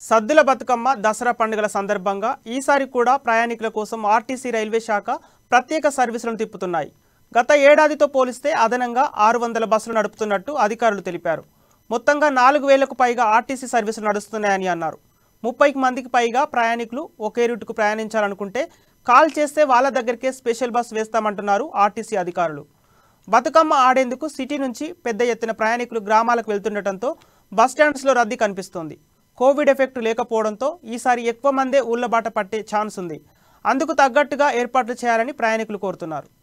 సద్దుల బతుకమ్మ దసరా పండుగల సందర్భంగా ఈసారి కూడా ప్రయాణికుల కోసం ఆర్టీసీ రైల్వే శాఖ ప్రత్యేక సర్వీసులను తిప్పుతున్నాయి గత ఏడాదితో పోలిస్తే అదనంగా ఆరు వందల బస్సులు నడుపుతున్నట్టు అధికారులు తెలిపారు మొత్తంగా నాలుగు వేలకు పైగా ఆర్టీసీ సర్వీసులు నడుస్తున్నాయని అన్నారు ముప్పైకి మందికి పైగా ప్రయాణికులు ఒకే రూటుకు ప్రయాణించాలనుకుంటే కాల్ చేస్తే వాళ్ళ దగ్గరికే స్పెషల్ బస్ వేస్తామంటున్నారు ఆర్టీసీ అధికారులు బతుకమ్మ ఆడేందుకు సిటీ నుంచి పెద్ద ఎత్తున ప్రయాణికులు గ్రామాలకు వెళ్తుండటంతో బస్టాండ్స్లో రద్దీ కనిపిస్తోంది కోవిడ్ ఎఫెక్ట్ లేకపోవడంతో ఈసారి ఎక్కువ మందే ఊళ్ళబాట పట్టే ఛాన్స్ ఉంది అందుకు తగ్గట్టుగా ఏర్పాట్లు చేయాలని ప్రయాణికులు కోరుతున్నారు